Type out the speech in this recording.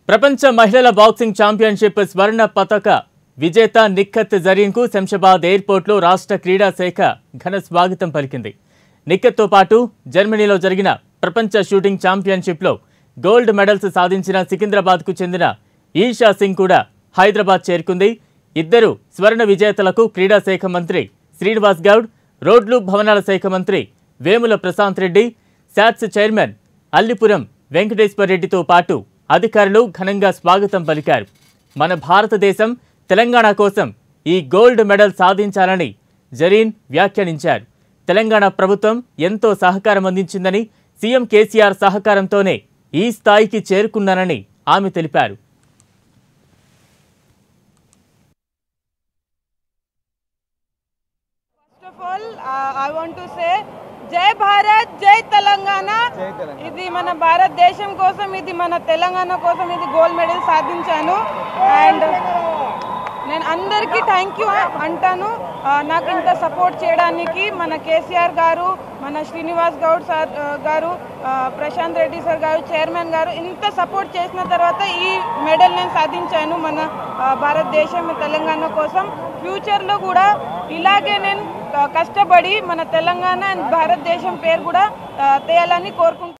ప్రపంచ మహిళల boxing championship స్వర్ణ పతక విజేత నిఖత్ జరీన్కు శంషాబాద్ ఎయిర్పోర్ట్లో రాష్ట్ర క్రీడా శాఖ ఘన స్వాగతం పలికింది నిఖత్తో పాటు జర్మనీలో జరిగిన ప్రపంచ షూటింగ్ ఛాంపియన్షిప్లో గోల్డ్ మెడల్స్ సాధించిన సికింద్రాబాద్కు చెందిన ఈషా సింగ్ కూడా హైదరాబాద్ చేరుకుంది ఇద్దరు స్వర్ణ విజేతలకు క్రీడా శాఖ మంత్రి శ్రీనివాస్ గౌడ్ రోడ్లు భవనాల శాఖ మంత్రి వేముల ప్రశాంత్ రెడ్డి శాట్స్ చైర్మన్ అల్లిపురం వెంకటేశ్వర్ రెడ్డితో పాటు అధికారులు ఘనంగా స్వాగతం పలికారు మన భారతదేశం తెలంగాణ కోసం ఈ గోల్డ్ మెడల్ సాధించాలని జరీన్ వ్యాఖ్యానించారు తెలంగాణ ప్రభుత్వం ఎంతో సహకారం అందించిందని సీఎం కేసీఆర్ సహకారంతోనే ఈ స్థాయికి చేరుకున్నానని ఆమె తెలిపారు first of all I want to say జై భారత్ జై తెలంగాణ ఇది మన భారతదేశం కోసం ఇది మన తెలంగాణ కోసం ఇది గోల్డ్ మెడల్ సాధించాను అండ్ నేను అందరికీ థ్యాంక్ యూ అంటాను ఆ, నాకు ఇంత సపోర్ట్ చేయడానికి మన కేసీఆర్ గారు మన శ్రీనివాస్ గౌడ్ సార్ ఆ, గారు ఆ, ప్రశాంత్ రెడ్డి సార్ గారు చైర్మన్ గారు ఇంత సపోర్ట్ చేసిన తర్వాత ఈ మెడల్ నేను సాధించాను మన ఆ, భారతదేశం తెలంగాణ కోసం ఫ్యూచర్లో కూడా ఇలాగే నేను ఆ, కష్టపడి మన తెలంగాణ అండ్ భారతదేశం పేరు కూడా ఆ, తేయాలని కోరుకుంటున్నాను